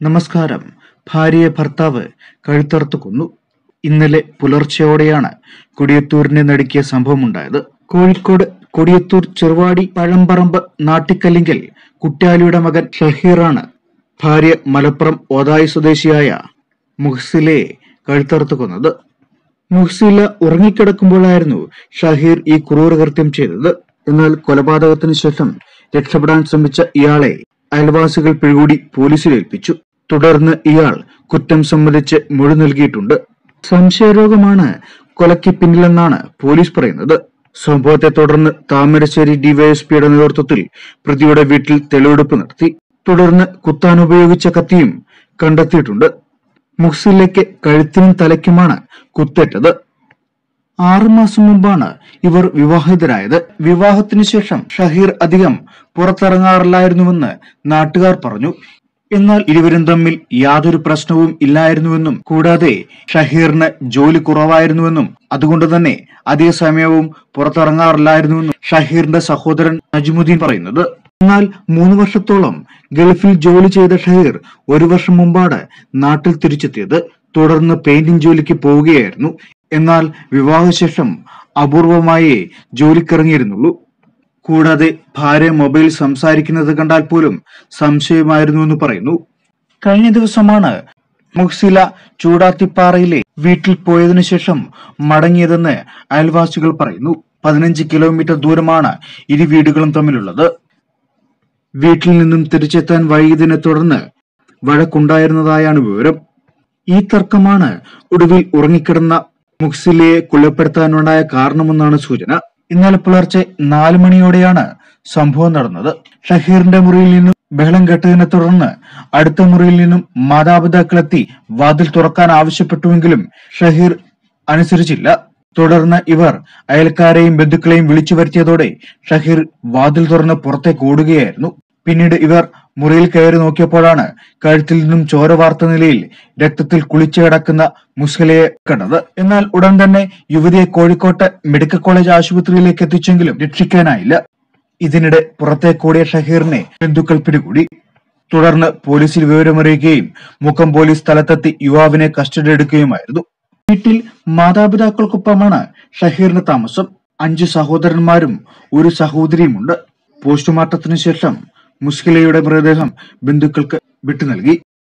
നമസ്കാരം ഭാര്യയെ ഭർത്താവ് കഴുത്തറുത്ത് കൊന്നു ഇന്നലെ പുലർച്ചെയോടെയാണ് കൊടിയത്തൂരിനെ നടുക്കിയ സംഭവമുണ്ടായത് കോഴിക്കോട് കൊടിയത്തൂർ ചെറുവാടി പഴമ്പറമ്പ് നാട്ടിക്കല്ലിങ്കൽ കുട്യാലിയുടെ മകൻ ഷഹീറാണ് ഭാര്യ മലപ്പുറം ഓതായി സ്വദേശിയായ മുഹ്സിലയെ കഴുത്തറുത്ത് കൊന്നത് മുഹ്സില ഉറങ്ങിക്കിടക്കുമ്പോഴായിരുന്നു ഷഹീർ ഈ ക്രൂരകൃത്യം ചെയ്തത് എന്നാൽ കൊലപാതകത്തിന് ശേഷം രക്ഷപ്പെടാൻ ശ്രമിച്ച ഇയാളെ അയൽവാസികൾ പിടികൂടി പോലീസിൽ ഏൽപ്പിച്ചു തുടർന്ന് ഇയാൾ കുറ്റം സമ്മതിച്ച് മൊഴി നൽകിയിട്ടുണ്ട് സംശയരോഗമാണ് കൊലയ്ക്ക് പിന്നിലെന്നാണ് പോലീസ് പറയുന്നത് സംഭവത്തെ തുടർന്ന് താമരശ്ശേരി ഡിവൈഎസ്പിയുടെ നേതൃത്വത്തിൽ പ്രതിയുടെ വീട്ടിൽ തെളിവെടുപ്പ് നടത്തി തുടർന്ന് കുത്താൻ ഉപയോഗിച്ച കത്തിയും കണ്ടെത്തിയിട്ടുണ്ട് മുഹ്സിലേക്ക് കഴുത്തിനും തലയ്ക്കുമാണ് കുത്തേറ്റത് ആറുമാസം മുമ്പാണ് ഇവർ വിവാഹിതരായത് വിവാഹത്തിന് ശേഷം ഷഹീർ അധികം പുറത്തിറങ്ങാറില്ലായിരുന്നുവെന്ന് നാട്ടുകാർ പറഞ്ഞു എന്നാൽ ഇരുവരും തമ്മിൽ യാതൊരു പ്രശ്നവും ഇല്ലായിരുന്നുവെന്നും കൂടാതെ ഷഹീറിന് ജോലി കുറവായിരുന്നുവെന്നും അതുകൊണ്ട് തന്നെ അധിക സമയവും പുറത്തിറങ്ങാറില്ലായിരുന്നുവെന്നും ഷഹീറിന്റെ സഹോദരൻ നജ്മുദ്ദീൻ പറയുന്നത് എന്നാൽ മൂന്ന് വർഷത്തോളം ഗൾഫിൽ ജോലി ചെയ്ത ഷഹീർ ഒരു വർഷം മുമ്പാണ് നാട്ടിൽ തിരിച്ചെത്തിയത് തുടർന്ന് പെയിന്റിംഗ് ജോലിക്ക് പോവുകയായിരുന്നു എന്നാൽ വിവാഹശേഷം അപൂർവമായേ ജോലിക്കിറങ്ങിയിരുന്നുള്ളൂ കൂടാതെ ഭാര്യ മൊബൈൽ സംസാരിക്കുന്നത് കണ്ടാൽ പോലും സംശയമായിരുന്നു എന്ന് പറയുന്നു കഴിഞ്ഞ ദിവസമാണ് മുഹ്സില ചൂടാത്തിപ്പാറയിലെ വീട്ടിൽ പോയതിനു ശേഷം മടങ്ങിയതെന്ന് അയൽവാസികൾ പറയുന്നു പതിനഞ്ച് കിലോമീറ്റർ ദൂരമാണ് ഇരു വീടുകളും തമ്മിലുള്ളത് വീട്ടിൽ നിന്നും തിരിച്ചെത്താൻ വൈകിയതിനെ തുടർന്ന് വഴക്കുണ്ടായിരുന്നതായാണ് വിവരം ഈ തർക്കമാണ് ഒടുവിൽ ഉറങ്ങിക്കിടന്ന മുഹ്സിലയെ കൊലപ്പെടുത്താനുണ്ടായ കാരണമെന്നാണ് സൂചന ഇന്നലെ പുലർച്ചെ നാലു മണിയോടെയാണ് സംഭവം നടന്നത് ഷഹീറിന്റെ മുറിയിൽ നിന്നും ബഹളം കേട്ടതിനെ തുടർന്ന് അടുത്ത മുറിയിൽ നിന്നും മാതാപിതാക്കളെത്തി വാതിൽ തുറക്കാൻ ആവശ്യപ്പെട്ടുവെങ്കിലും ഷഹീർ അനുസരിച്ചില്ല തുടർന്ന് ഇവർ അയൽക്കാരെയും ബന്ധുക്കളെയും വിളിച്ചു വരുത്തിയതോടെ ഷഹീർ വാതിൽ തുറന്ന് പുറത്തേക്ക് ഓടുകയായിരുന്നു പിന്നീട് ഇവർ മുറിയിൽ കയറി നോക്കിയപ്പോഴാണ് കഴുത്തിൽ നിന്നും ചോര വാർത്ത നിലയിൽ രക്തത്തിൽ കുളിച്ചു കിടക്കുന്ന മുസ്ലിയെ കണ്ടത് എന്നാൽ ഉടൻ തന്നെ യുവതിയെ കോഴിക്കോട്ടെ മെഡിക്കൽ കോളേജ് ആശുപത്രിയിലേക്ക് എത്തിച്ചെങ്കിലും രക്ഷിക്കാനായില്ല ഇതിനിടെ പുറത്തേക്കോടിയ ഷഹീറിനെ ബന്ധുക്കൾ പിടികൂടി തുടർന്ന് പോലീസിൽ വിവരമറിയിക്കുകയും മുക്കം പോലീസ് സ്ഥലത്തെത്തി യുവാവിനെ കസ്റ്റഡി എടുക്കുകയുമായിരുന്നു വീട്ടിൽ മാതാപിതാക്കൾക്കൊപ്പമാണ് ഷഹീറിന്റെ താമസം അഞ്ച് സഹോദരന്മാരും ഒരു സഹോദരിയുമുണ്ട് പോസ്റ്റ്മോർട്ടത്തിന് ശേഷം മുസ്കിലയുടെ മൃതദേഹം ബന്ധുക്കൾക്ക് വിട്ടു നൽകി